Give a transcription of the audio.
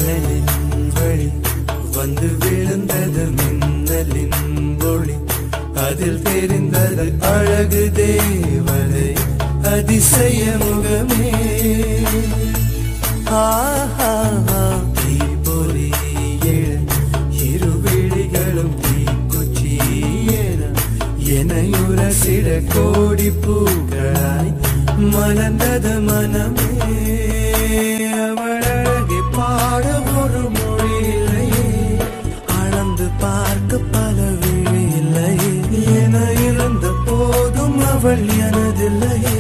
ஜன்னலின் வழி வந்து விழுந்தது மின்னலின் ஒளி அதில் தெரிந்தது அழகு தேவதை அதிசய முகமே ஆஹா தீபொறி எழ இரு விழிகளும் தீக்குச்சி என எனையுரசிட கோடி பூக்களாய் மலர்ந்தது மனமே அவள் அழகை பாட ஒரு மொழி இல்லையே அளந்து பார்க்க பல விழி இல்லையே என இருந்த போதும் அவள் எனதில்லையே